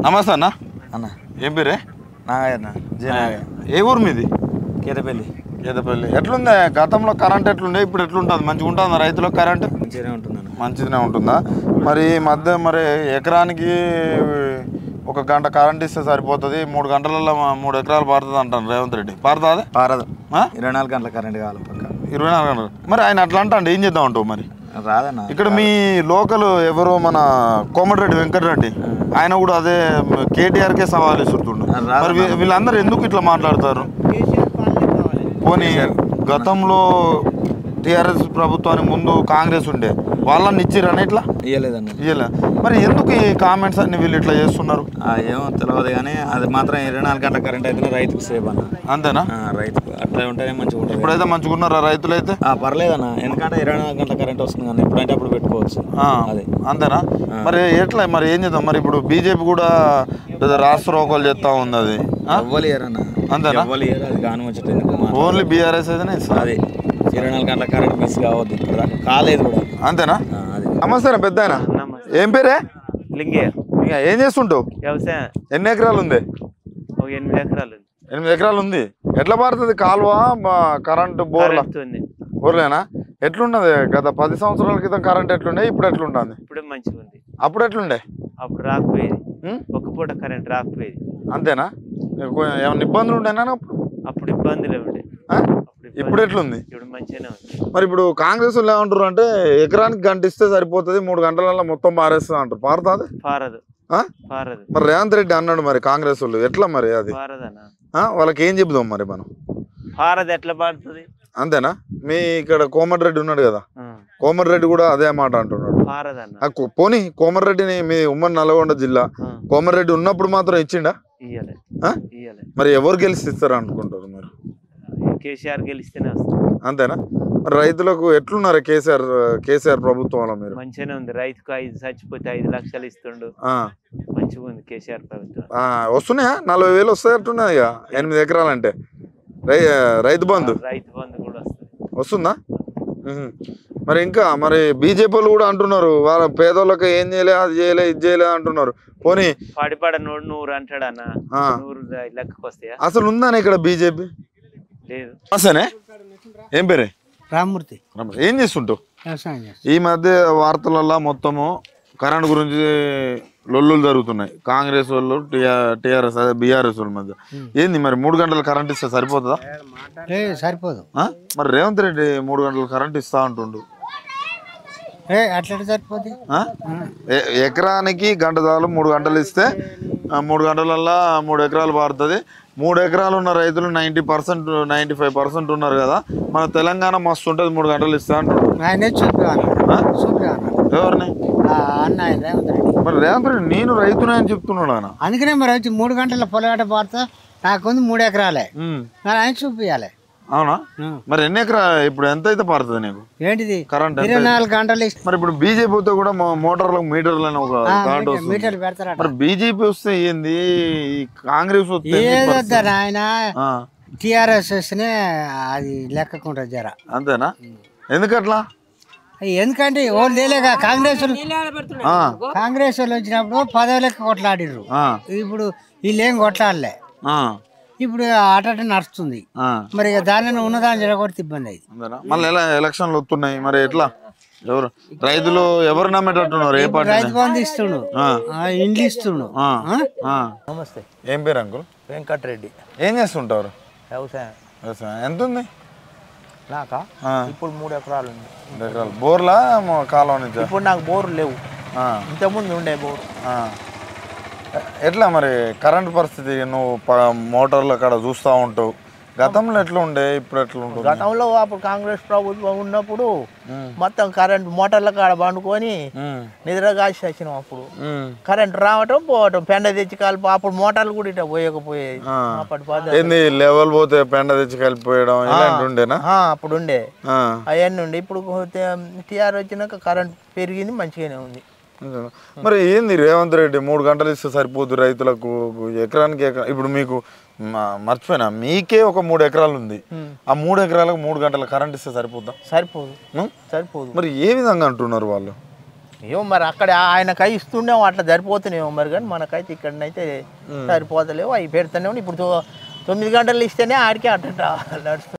నమస్తే అన్న అన్న ఏం పేరే నాగయ్యన్న జీనాగయ్య ఏ ఊరు మీది కేతపల్లి గేదపల్లి ఎట్లుంది గతంలో కరెంట్ ఎట్లుండే ఇప్పుడు ఎట్లుంటుంది మంచిగా ఉంటుందా రైతులకు కరెంట్ మంచిగానే ఉంటుందన్న మంచిగానే ఉంటుందా మరి ఈ మధ్య మరి ఎకరానికి ఒక గంట కరెంట్ ఇస్తే సరిపోతుంది మూడు గంటలలో మా- మూడు ఎకరాలు పారుతుంది అంటాను రేవంత్ రెడ్డి పారుతుంది పారదు ఆ? ఇరవై నాలుగు గంటల కరెంట్ కావాలి పక్క ఇరవై నాలుగు గంటలు మరి ఆయన అట్లా అంటాడు ఏం చేద్దాం అంటావు మరి రాదన్న ఇక్కడ మీ లోకల్ ఎవరు మన కోమటిరెడ్డి వెంకటరెడ్డి ఆయన కూడా అదే కేటీఆర్కే సవాల్ ఇస్తుంటుండు రాదన్న. మరి వీ- వీళ్ళందరూ ఎందుకు ఇట్లా మాట్లాడతారు పోనీ గతంలో టిఆర్ఎస్ ప్రభుత్వానికి ముందు కాంగ్రెస్ ఉండే వాళ్ళని ఇచ్చిరని ఇట్లా ఇయ్యలేదన్న ఇయ్యలే మరి ఎందుకు ఈ కామెంట్స్ అన్ని వీళ్ళు ఇట్లా చేస్తున్నారు ఆ, ఏమో తెలియదు కానీ అది మాత్రం ఇరవై నాలుగు గంటల కరెంట్ అయితేనే రైతుకు సేఫ్ అన్న అంతేనా ఆ, రైతుకు అట్లా ఉంటేనే మంచిగా ఉంటుంది ఇప్పుడైతే మంచిగున్నారా రైతులైతే ఆ, పర్లేదన్న ఎందుకంటే ఇరవై నాలుగు గంటల కరెంట్ వస్తుంది కానీ ఎప్పుడంటే అప్పుడు పెట్టుకోవచ్చు ఆ, అదే అంతేనా మరి ఎట్లా మరి ఏం చేద్దాం మరి ఇప్పుడు బీజేపీ కూడా పెద్ద రాష్ట్ర రోకలు చేస్తా ఉంది అది ఆ? ఎవ్వరు ఇయ్యరన్న అంతేనా? ఎవ్వరు ఇయ్యరు అది కాని వచ్చేది ఎందుకు మా- ఓన్లీ బీఆర్ఎస్ అయితేనే ఇస్తారు అది ఇరవై నాలుగు గంటల కరెంట్ మిస్ కావద్దు ఇక్కడ దాకా. కాలేదు కూడా అంతేనా ఆ, అది నమస్తే పెద్ద ఏం పేరే లింగే ఇంకా ఏం చేస్తుంటావు వ్యవసాయం ఎన్ని ఎకరాలు ఉంది ఒక ఎనిమిది ఎకరాలు ఉంది. ఎనిమిది ఎకరాలు ఉంది ఎట్లా పడుతుంది కాలువ మా కరెంటు బోర్ల కరెంట్ ఉంది బోర్లేనా ఎట్లున్నది గత పది సంవత్సరాల క్రితం కరెంట్ ఎట్లుండే ఇప్పుడు ఎట్లుంటుంది ఇప్పుడే మంచిగా ఉంది అప్పుడు ఎట్లుండే అప్పుడు రాకపోయేది ఉం? ఒక పూట కరెంట్ రాకపోయేది అంతేనా ఎక్కువ ఏమైనా ఇబ్బందులు ఉండేనా అప్పుడు అప్పుడు ఇబ్బందులే ఉండే ఆ? అప్పుడు ఇబ్బంది- ఇప్పుడు ఎట్లుంది ఇప్పుడు మంచిగానే ఉంది మరి ఇప్పుడు కాంగ్రెస్ వాళ్ళు ఏమంటారు అంటే ఎకరానికి గంట ఇస్తే సరిపోతుంది మూడు గంటలలో మొత్తం మారేస్తుంది అంటారు పారుతుంది పారదు ఆ? పారదు మరి రేవంత్ రెడ్డి అన్నాడు మరి కాంగ్రెస్ వాళ్ళు ఎట్లా మరి అది పారదనా ఆ? వాళ్ళకి ఏం చెబుదాం మరి మనం పారదు ఎట్లా పారుతుంది అంతేనా మీ ఇక్కడ కోమటిరెడ్డి ఉన్నాడు కదా ఆ, కోమటిరెడ్డి కూడా అదే మాట అంటున్నాడు పారదన్న ఆ కో- పోనీ కోమటిరెడ్డిని మీ ఉమ్మడి నల్గొండ జిల్లా ఆ, కోమటిరెడ్డి ఉన్నప్పుడు మాత్రం ఇచ్చిండా ఇయ్యలే ఆ? ఇయ్యలే మరి ఎవరు గెలిచి ఇస్తారు అనుకుంటారు మీరు కేసీఆర్ గెలిస్తేనే వస్తుంది అంతేనా మరి రైతులకు ఎట్లున్నారు కేసీఆర్ కేసీఆర్ ప్రభుత్వంలో మీరు మంచిగానే ఉంది రైతుకు ఐదు చచ్చిపోతే ఐదు లక్షలు ఇస్తుండు ఆ, మంచిగా ఉంది కేసీఆర్ ప్రభుత్వం ఆ, వస్తున్నాయా నలభై వేలు వస్తాయట్టున్నాయి ఇక ఎనిమిది ఎకరాలంటే రై రైతు బంధు రైతు బంధు కూడా వస్తుంది వస్తుందా ఉహు. మరి ఇంకా మరి బీజేపీ వాళ్ళు కూడా అంటున్నారు వాళ్ళ పేదోళ్ళకి ఏం చేయలే అది చేయలే ఇది చేయలే అంటున్నారు పోనీ పడిపడ నూరు నూరు అంటాడన్న ఆ. నూరు లెక్కకు వస్తాయా అసలు ఉందానే ఇక్కడ బీజేపీ లేదు అసనే ఏం పేరే రామ్మూర్తి రమేష్, ఏం చేస్తుంటావు వ్యవసాయం చేస్తాం ఈ మధ్య వార్తలలో మొత్తము కరెంట్ గురించి లొల్లులు జరుగుతున్నాయి కాంగ్రెస్ వాళ్ళు టిఆర్ టిఆర్ఎస్ అదే బీఆర్ఎస్ వాళ్ళ మధ్య ఏంది మరి మూడు గంటలు కరెంట్ ఇస్తే సరిపోతుందా లేదు సరిపోదు ఆ? మరి రేవంత్ రెడ్డి మూడు గంటలు కరెంట్ ఇస్తా అంటుండు ఏ అట్లా సరిపోద్ది ఆ? ఎ- ఎకరానికి గంట చాలు మూడు గంటలు ఇస్తే ఆ, మూడు గంటలల్లో మూడు ఎకరాలు పారుతుంది మూడు ఎకరాలు ఉన్న రైతులు ninety percent ninety five percent ఉన్నారు కదా మన తెలంగాణ మస్తు ఉంటుంది మూడు గంటలు ఇస్తా అంటుండు ఆయనే చూపివన్నాడు చూపివన్నాడు ఎవరిని అన్న ఆయన రేవంత్ రెడ్డి మరి రేవంత్ రెడ్డి నేను రైతునే అని చెప్తున్నాడు ఆయన అందుకనే మరి వచ్చి మూడు గంటల పొలగట పారుతా నాకుంది మూడు ఎకరాలే ఉమ్. మరి ఆయన చూపియాలి అవునా మరి ఎన్ని ఎకరా ఇప్పుడు ఎంత అయితే పడుతుంది నీకు ఏంటిది కరెంట్ ఎంత ఇరవై నాలుగు గంటలు ఇస్తే మరి ఇప్పుడు బీజేపీతో కూడా మో- మోటార్లకు మీటర్లు అని ఒక కరెంట్ వస్తుంది మీటర్లు పెడతారట మరి బీజేపీ వస్తే ఏంది ఈ కాంగ్రెస్ వస్తే ఏంది ఏదో పరిస్థితి? వద్దారు ఆయన ఆ, టీఆర్ఎస్ వస్తేనే అది లెక్కకుంటుంది జర అంతేనా ఎందుకట్లా ఎందుకంటే ఓళ్ళు తెలియక కాంగ్రెస్ వాళ్ళు- ఆ, కాంగ్రెస్ వాళ్ళు వచ్చినప్పుడు పదవి లెక్క కొట్లాడిర్రు ఆ, ఇప్పుడు వీళ్ళు ఏం కొట్లాడలే ఆ, ఇప్పుడు అట నడుస్తుంది ఆ. మరి ఇక దానిలో ఉన్నదాన్ని జరగొడితే ఇబ్బంది అయింది అంతేనా మళ్ళీ ఎలా ఎలక్షన్లు వస్తున్నాయి మరి ఎట్లా ఎవరు రైతులు ఎవరు నమ్మేటట్టున్నారు ఏ పార్టీ రైతు బంధు ఇస్తుండు ఆ, ఇండ్లు ఇస్తుండు ఆ, ఆ? ఆ. నమస్తే ఏం పేరు అంకుల్ వెంకటరెడ్డి ఏం చేస్తుంటారు వ్యవసాయం వ్యవసాయం ఎంత ఉంది నాకా ఆ, ఇప్పుడు మూడు ఎకరాలు ఉంది రెండు ఎకరాలు బోర్లా మొ- కాలువ నుంచా ఇప్పుడు నాకు బోరు లేవు ఆ, ఇంతకుముందు ఉండే బోరు ఆ. ఎట్లా మరి కరెంట్ పరిస్థితి నువ్వు ప- మోటార్లు అక్కడ చూస్తూ ఉంటావు గతంలో ఎట్లా ఉండే ఇప్పుడు ఎట్లా ఉంటుంది గతంలో అప్పుడు కాంగ్రెస్ ప్రభుత్వం ఉన్నప్పుడు మొత్తం కరెంట్ మోటార్ల కాడ పండుకొని ఉమ్, నిద్ర కాసి వచ్చినాం అప్పుడు ఉమ్. కరెంట్ రావటం పోవటం పెండ తెచ్చి కలిపి అప్పుడు మోటార్లు కూడా ఇట్లా పోయకపోయేది ఆ. అప్పటి పద్ధతి ఏంది లెవెల్ పోతే పెండ తెచ్చి కలిపిపోయడం ఇలాంటి ఉండేనా ఆ, అప్పుడు ఉండే ఆ. అవన్నీ ఉండే ఇప్పుడు టీఆర్ వచ్చినాక కరెంట్ పెరిగింది మంచిగానే ఉంది మరి ఏంది రేవంత్ రెడ్డి మూడు గంటలు ఇస్తే సరిపోదు రైతులకు ఎకరానికి ఎకరా ఇప్పుడు మీకు మ- మర్చిపోయినా మీకే ఒక మూడు ఎకరాలు ఉంది ఆ మూడు ఎకరాలకు మూడు గంటల కరెంట్ ఇస్తే సరిపోద్దా సరిపోదు ఉం? సరిపోదు మరి ఏ విధంగా అంటున్నారు వాళ్ళు ఏమో మరి అక్కడ ఆయనకై ఇస్తుండేమో అట్లా సరిపోతున్నాయేమో మరి కానీ మనకైతే ఇక్కడనైతే సరిపోతలేవు అవి పెడతానే ఉన్నాయి. ఇప్పుడు తొ- తొమ్మిది గంటలు ఇస్తేనే ఆడికి అట్ట నడుస్తుంది